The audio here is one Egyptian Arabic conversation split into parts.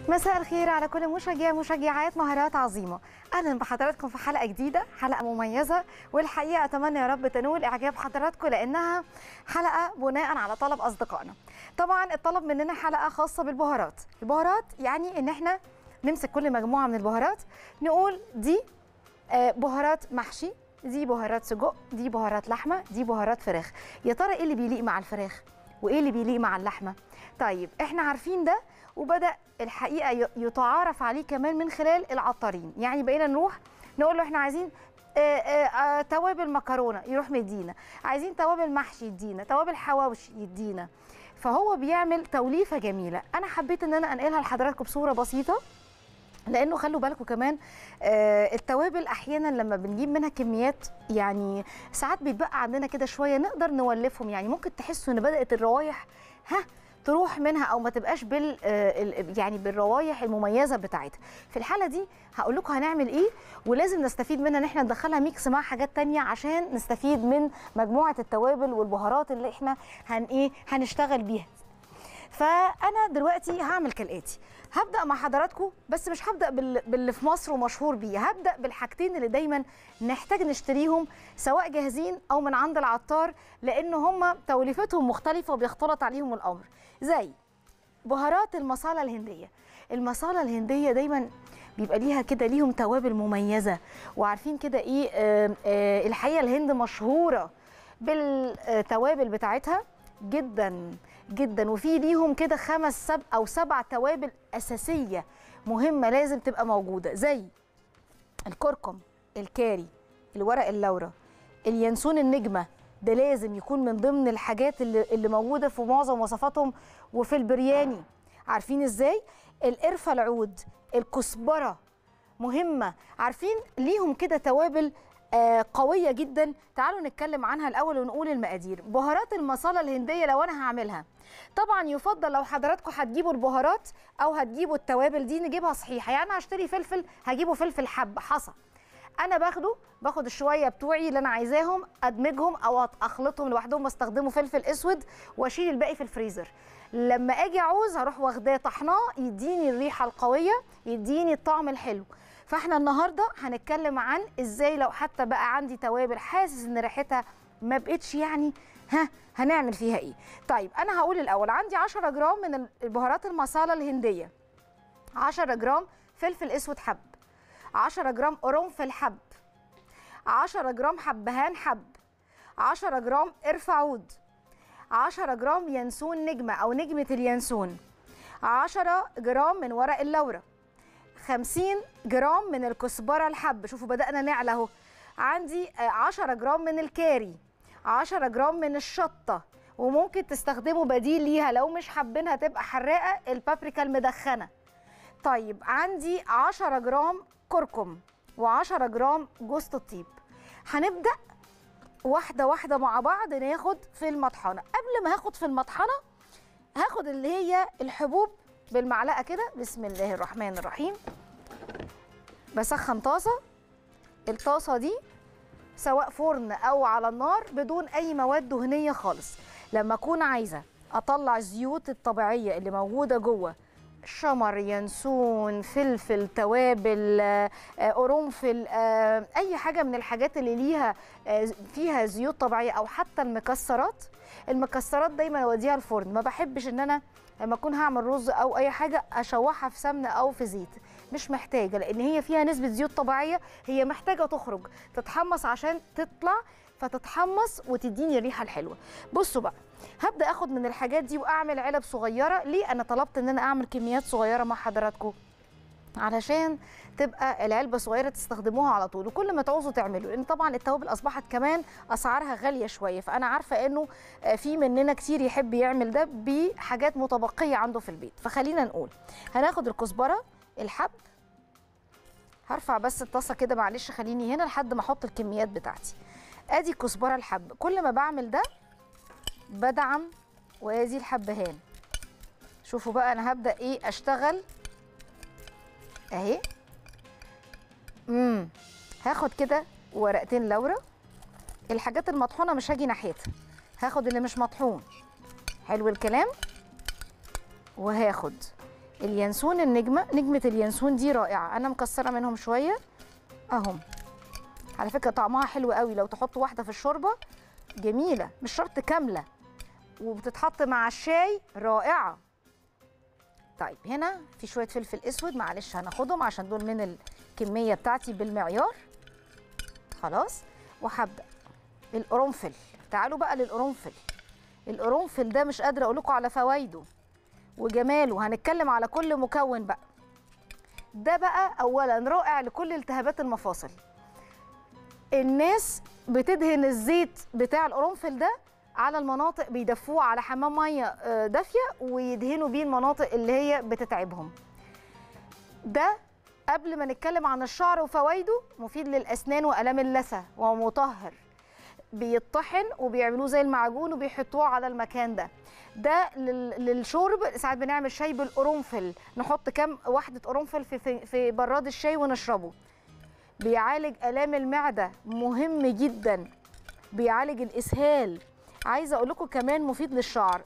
مساء الخير على كل مشجع مشجعات مهارات عظيمه اهلا بحضراتكم في حلقه جديده حلقه مميزه والحقيقه اتمنى يا رب تنول اعجاب حضراتكم لانها حلقه بناء على طلب اصدقائنا طبعا الطلب مننا حلقه خاصه بالبهارات البهارات يعني ان احنا نمسك كل مجموعه من البهارات نقول دي آه، بهارات محشي دي بهارات سجق دي بهارات لحمه دي بهارات فراخ يا ترى ايه اللي بيليق مع الفراخ وايه اللي بيليق مع اللحمه طيب احنا عارفين ده وبدا الحقيقه ي- يتعارف عليه كمان من خلال العطارين يعني بقينا نروح نقول له احنا عايزين آه، آه، آه، توابل مكرونه يروح مدينا عايزين توابل محشي يدينا توابل حواوشي يدينا فهو بيعمل توليفه جميله انا حبيت ان انا انقلها لحضراتكم بصوره بسيطه لانه خلوا بالكم كمان آه التوابل احيانا لما بنجيب منها كميات يعني ساعات بيتبقى عندنا كده شويه نقدر نولفهم يعني ممكن تحسوا ان بدات الروايح ها تروح منها او ما تبقاش بال آه، ال- يعني بالروايح المميزه بتاعتها في الحاله دي هقول لكم هنعمل ايه ولازم نستفيد منها ان احنا ندخلها ميكس مع حاجات تانية عشان نستفيد من مجموعه التوابل والبهارات اللي احنا هن ايه هنشتغل بيها فانا دلوقتي هعمل كالاتي هبدا مع حضراتكم بس مش هبدا بال- باللي في مصر ومشهور بيه هبدا بالحاجتين اللي دايما نحتاج نشتريهم سواء جاهزين او من عند العطار لان هم توليفتهم مختلفه وبيختلط عليهم الامر زي بهارات المصالة الهندية المصالة الهندية دايما بيبقى ليها كده ليهم توابل مميزة وعارفين كده ايه آه آه الحقيقة الهند مشهورة بالتوابل بتاعتها جدا جدا وفي ليهم كده خمس سب او سبع توابل اساسيه مهمه لازم تبقى موجوده زي الكركم الكاري الورق اللورا اليانسون النجمه ده لازم يكون من ضمن الحاجات اللي, اللي موجوده في معظم وصفاتهم وفي البرياني عارفين ازاي القرفه العود الكزبره مهمه عارفين ليهم كده توابل آه، قويه جدا تعالوا نتكلم عنها الاول ونقول المقادير بهارات المصاله الهنديه لو انا هعملها طبعا يفضل لو حضراتكم هتجيبوا البهارات او هتجيبوا التوابل دي نجيبها صحيحه يعني أنا هشتري فلفل هجيبه فلفل حب حصى انا باخده باخد الشويه بتوعي اللي انا عايزاهم ادمجهم او اخلطهم لوحدهم واستخدمه فلفل اسود واشيل الباقي في الفريزر لما اجي اعوز هروح واخداه طحناه يديني الريحه القويه يديني الطعم الحلو فاحنا النهارده هنتكلم عن ازاي لو حتى بقى عندي توابل حاسس ان ريحتها ما بقتش يعني ها هنعمل فيها ايه طيب انا هقول الاول عندي 10 جرام من البهارات المصاله الهنديه 10 جرام فلفل اسود حب 10 جرام قرنفل حب 10 جرام حبهان حب 10 جرام قرفة عود 10 جرام ينسون نجمة أو نجمة اليانسون 10 جرام من ورق اللورة 50 جرام من الكزبرة الحب شوفوا بدأنا نعلى اهو عندي آه، 10 جرام من الكاري 10 جرام من الشطة وممكن تستخدموا بديل ليها لو مش حابينها تبقى حراقة البابريكا المدخنة طيب عندي 10 جرام كركم و10 جرام جوز الطيب هنبدأ واحدة واحدة مع بعض ناخد في المطحنة قبل ما هاخد في المطحنة هاخد اللي هي الحبوب بالمعلقة كده بسم الله الرحمن الرحيم بسخن طاسة الطاسة دي سواء فرن أو على النار بدون أي مواد دهنية خالص لما أكون عايزة أطلع الزيوت الطبيعية اللي موجودة جوه شمر ينسون فلفل توابل آه، آه، قرنفل آه، اي حاجه من الحاجات اللي ليها آه، فيها زيوت طبيعيه او حتى المكسرات المكسرات دايما اوديها الفرن ما بحبش ان انا لما اكون هعمل رز او اي حاجه اشوحها في سمنه او في زيت مش محتاجه لان هي فيها نسبه زيوت طبيعيه هي محتاجه تخرج تتحمص عشان تطلع فتتحمص وتديني الريحه الحلوه بصوا بقى هبدا اخد من الحاجات دي واعمل علب صغيره ليه انا طلبت ان انا اعمل كميات صغيره مع حضراتكم علشان تبقى العلبه صغيره تستخدموها على طول وكل ما تعوزوا تعملوا لان طبعا التوابل اصبحت كمان اسعارها غاليه شويه فانا عارفه انه آه، في مننا كتير يحب يعمل ده بحاجات متبقيه عنده في البيت فخلينا نقول هناخد الكزبره الحب هرفع بس الطاسه كده معلش خليني هنا لحد ما احط الكميات بتاعتي ادي الكزبره الحب كل ما بعمل ده بدعم وادي الحبهان شوفوا بقى انا هبدا ايه اشتغل اهي امم هاخد كده ورقتين لورا الحاجات المطحونه مش هاجي ناحيتها هاخد اللي مش مطحون حلو الكلام وهاخد اليانسون النجمه نجمه اليانسون دي رائعه انا مكسره منهم شويه اهم على فكره طعمها حلو قوي لو تحط واحده في الشوربه جميله مش شرط كامله وبتتحط مع الشاي رائعه طيب هنا في شويه فلفل اسود معلش هناخدهم عشان دول من الكميه بتاعتي بالمعيار خلاص وهبدا القرنفل تعالوا بقى للقرنفل القرنفل ده مش قادره اقول لكم على فوائده وجماله هنتكلم على كل مكون بقى ده بقى اولا رائع لكل التهابات المفاصل الناس بتدهن الزيت بتاع القرنفل ده على المناطق بيدفوه على حمام ميه آه، دافيه ويدهنوا بيه المناطق اللي هي بتتعبهم ده قبل ما نتكلم عن الشعر وفوائده مفيد للاسنان والام اللثه ومطهر بيطحن وبيعملوه زي المعجون وبيحطوه على المكان ده ده لل- للشرب ساعات بنعمل شاي بالقرنفل نحط كام واحده قرنفل في في, في براد الشاي ونشربه بيعالج الام المعده مهم جدا بيعالج الاسهال عايزه اقول لكم كمان مفيد للشعر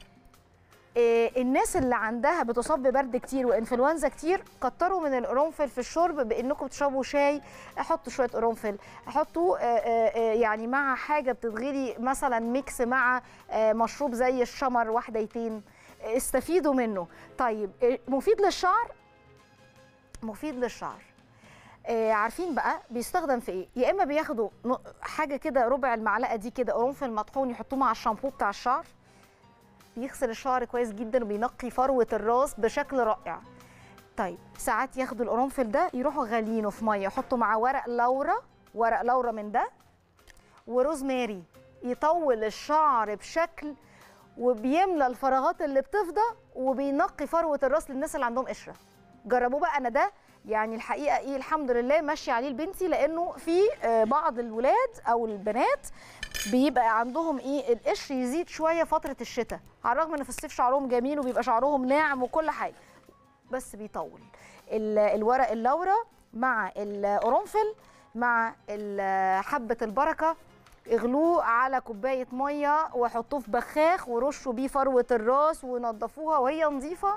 إيه الناس اللي عندها بتصاب ببرد كتير وانفلونزا كتير كتروا من القرنفل في الشرب بانكم تشربوا شاي حطوا شويه قرنفل حطوا آه، آه، آه، يعني مع حاجه بتتغلي مثلا ميكس مع آه، مشروب زي الشمر واحدتين استفيدوا منه طيب آه، مفيد للشعر مفيد للشعر آه، عارفين بقى بيستخدم في ايه يا اما بياخدوا ن- حاجه كده ربع المعلقه دي كده قرنفل مطحون يحطوه مع الشامبو بتاع الشعر بيغسل الشعر كويس جدا وبينقي فروه الراس بشكل رائع طيب ساعات ياخدوا القرنفل ده يروحوا غاليينه في ميه يحطوا معاه ورق لورا ورق لورا من ده وروزماري يطول الشعر بشكل وبيملى الفراغات اللي بتفضى وبينقي فروه الراس للناس اللي عندهم قشره جربوه بقى انا ده يعني الحقيقه ايه الحمد لله ماشيه عليه لبنتي لانه في آه، بعض الولاد او البنات بيبقى عندهم ايه القشر يزيد شويه فتره الشتاء على الرغم ان في الصيف شعرهم جميل وبيبقى شعرهم ناعم وكل حاجه بس بيطول ال- الورق اللورا مع القرنفل مع ال- حبه البركه اغلوه على كوبايه ميه وحطوه في بخاخ ورشوا بيه فروه الراس ونضفوها وهي نظيفه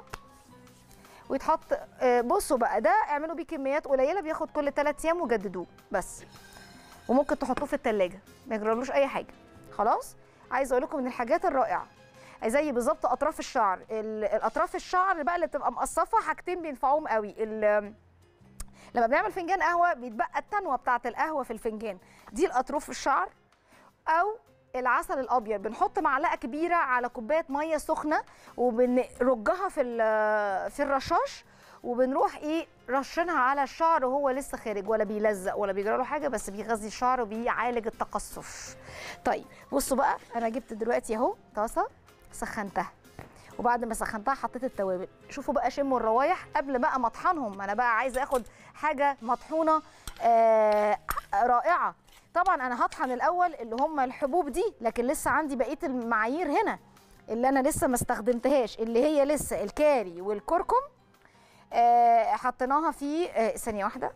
ويتحط آه، بصوا بقى ده اعملوا بيه كميات قليله بياخد كل 3 ايام وجددوه بس وممكن تحطوه في التلاجة ما يجرالوش اي حاجه خلاص عايزه اقول لكم من الحاجات الرائعه زي بالظبط اطراف الشعر ال- الاطراف الشعر بقى اللي بتبقى مقصفه حاجتين بينفعوهم قوي ال- لما بنعمل فنجان قهوه بيتبقى التنوه بتاعه القهوه في الفنجان دي الاطراف الشعر او العسل الابيض بنحط معلقه كبيره على كوبايه ميه سخنه وبنرجها في ال- في الرشاش وبنروح ايه رشينها على الشعر وهو لسه خارج ولا بيلزق ولا بيجرى له حاجه بس بيغذي الشعر وبيعالج التقصف طيب بصوا بقى انا جبت دلوقتي اهو طاسه سخنتها وبعد ما سخنتها حطيت التوابل شوفوا بقى شموا الروايح قبل بقى ما اطحنهم انا بقى عايزه اخد حاجه مطحونه آه رائعه طبعا انا هطحن الاول اللي هم الحبوب دي لكن لسه عندي بقيه المعايير هنا اللي انا لسه ما استخدمتهاش اللي هي لسه الكاري والكركم آه حطيناها في آه ثانيه واحده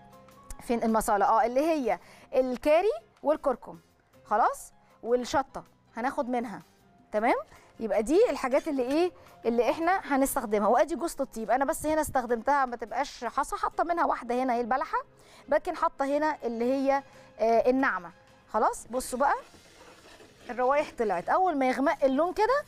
فين المصالة اه اللي هي الكاري والكركم خلاص والشطه هناخد منها تمام يبقى دي الحاجات اللي ايه اللي احنا هنستخدمها وادي جوز الطيب انا بس هنا استخدمتها ما تبقاش حصى حاطه منها واحده هنا هي البلحه لكن حاطه هنا اللي هي آه الناعمه خلاص بصوا بقى الروايح طلعت اول ما يغمق اللون كده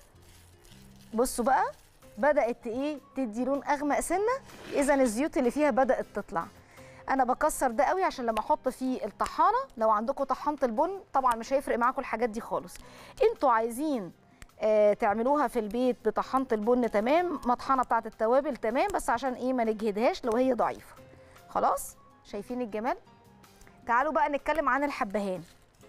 بصوا بقى بدات ايه تدي لون اغمق سنه اذا الزيوت اللي فيها بدات تطلع انا بكسر ده قوي عشان لما احط فيه الطحانه لو عندكم طحانه البن طبعا مش هيفرق معاكم الحاجات دي خالص انتوا عايزين آه تعملوها في البيت بطحانه البن تمام مطحنه بتاعه التوابل تمام بس عشان ايه ما نجهدهاش لو هي ضعيفه خلاص شايفين الجمال تعالوا بقى نتكلم عن الحبهان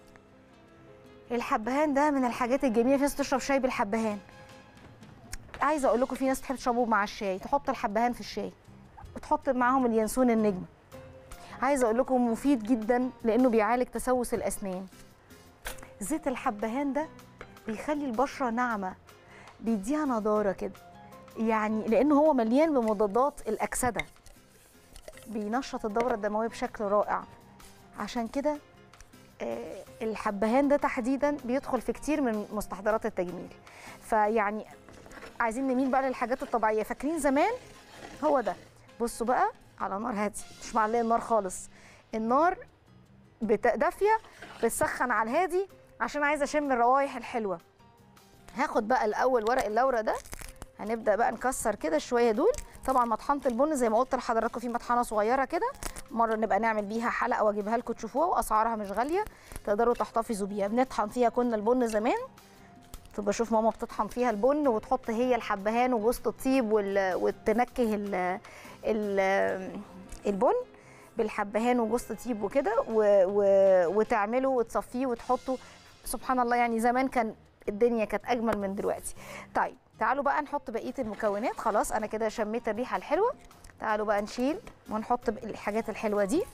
الحبهان ده من الحاجات الجميله في ناس تشرب شاي بالحبهان عايزه اقول لكم في ناس تحب تشربه مع الشاي تحط الحبهان في الشاي وتحط معاهم اليانسون النجم عايزه اقول لكم مفيد جدا لانه بيعالج تسوس الاسنان زيت الحبهان ده بيخلي البشره ناعمه بيديها نضاره كده يعني لانه هو مليان بمضادات الاكسده بينشط الدوره الدمويه بشكل رائع عشان كده آه، الحبهان ده تحديدا بيدخل في كتير من مستحضرات التجميل فيعني عايزين نميل بقى للحاجات الطبيعيه فاكرين زمان هو ده بصوا بقى على نار هاديه مش معليه النار خالص النار بت- دافيه بتسخن على الهادي عشان عايزه اشم الروايح الحلوه هاخد بقى الاول ورق اللورة ده هنبدا بقى نكسر كده شويه دول طبعا مطحنه البن زي ما قلت لحضراتكم في مطحنه صغيره كده مره نبقى نعمل بيها حلقه واجيبها لكم تشوفوها واسعارها مش غاليه تقدروا تحتفظوا بيها بنطحن فيها كنا البن زمان كنت بشوف ماما بتطحن فيها البن وتحط هي الحبهان وجوز الطيب وال... وتنكه ال... ال... البن بالحبهان وجوز الطيب وكده و... و... وتعمله وتصفيه وتحطه سبحان الله يعني زمان كان الدنيا كانت اجمل من دلوقتي طيب تعالوا بقى نحط بقيه المكونات خلاص انا كده شميت الريحه الحلوه تعالوا بقى نشيل ونحط بقى الحاجات الحلوه دي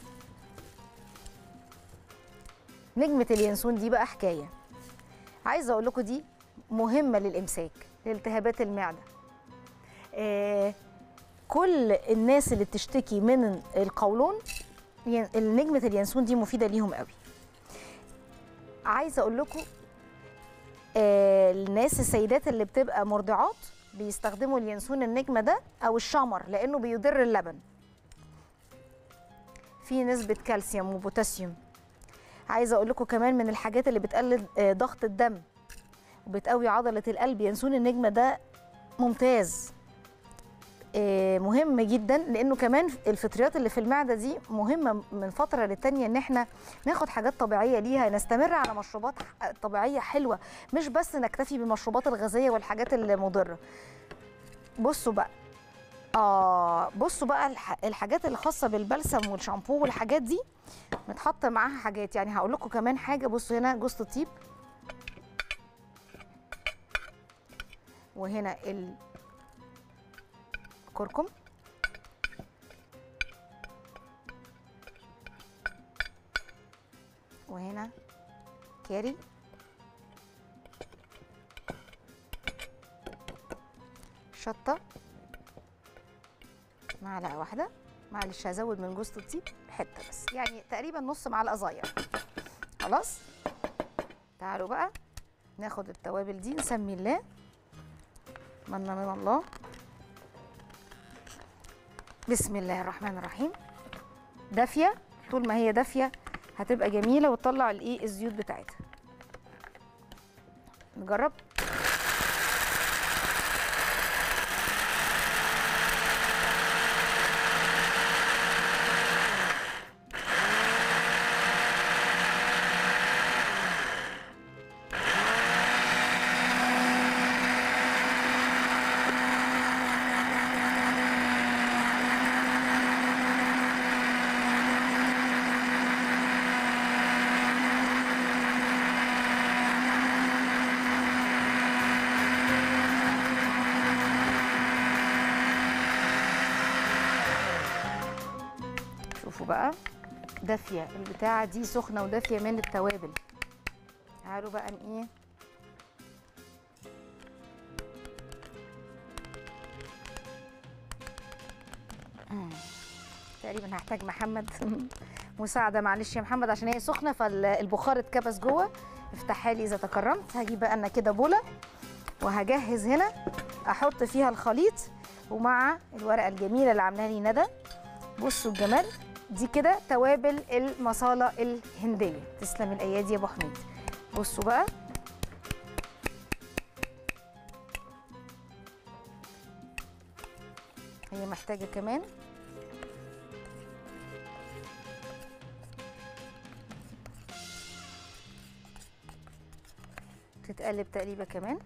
نجمه اليانسون دي بقى حكايه عايزه اقول لكم دي مهمه للامساك لالتهابات المعده آه كل الناس اللي بتشتكي من القولون ين- النجمه اليانسون دي مفيده ليهم قوي عايزه اقول لكم آه الناس السيدات اللي بتبقى مرضعات بيستخدموا اليانسون النجمه ده او الشمر لانه بيضر اللبن في نسبه كالسيوم وبوتاسيوم عايزه اقول لكم كمان من الحاجات اللي بتقلل آه، ضغط الدم وبتقوي عضله القلب ينسون النجمه ده ممتاز آه، مهم جدا لانه كمان الفطريات اللي في المعده دي مهمه من فتره للتانيه ان احنا ناخد حاجات طبيعيه ليها نستمر على مشروبات ح- طبيعيه حلوه مش بس نكتفي بالمشروبات الغازيه والحاجات المضره بصوا بقى اه بصوا بقى الح- الحاجات اللي خاصه بالبلسم والشامبو والحاجات دي متحط معاها حاجات يعني هقول لكم كمان حاجه بصوا هنا جوز الطيب وهنا الكركم وهنا كاري شطه معلقه واحده معلش هزود من جوز الطيب حته بس يعني تقريبا نص معلقه صغيره خلاص تعالوا بقى ناخد التوابل دي نسمي الله منا من الله بسم الله الرحمن الرحيم دافيه طول ما هي دافيه هتبقى جميله وتطلع الايه الزيوت بتاعتها نجرب شوفوا بقى دافيه البتاعه دي سخنه ودافيه من التوابل تعالوا بقى ن- ايه مم. تقريبا هحتاج محمد مساعده معلش يا محمد عشان هي سخنه فالبخار اتكبس جوه افتحها لي اذا تكرمت هجيب بقى انا كده بوله وهجهز هنا احط فيها الخليط ومع الورقه الجميله اللي عاملاها لي ندى بصوا الجمال دي كده توابل المصالة الهندية تسلم الأيادي يا أبو حميد بصوا بقى هي محتاجة كمان تتقلب تقليبة كمان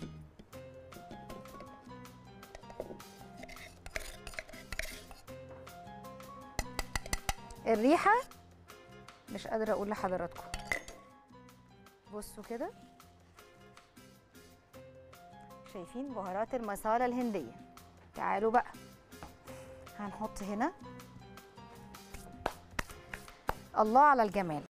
الريحة مش قادرة أقول لحضراتكم بصوا كده شايفين بهارات المصالة الهندية تعالوا بقى هنحط هنا الله على الجمال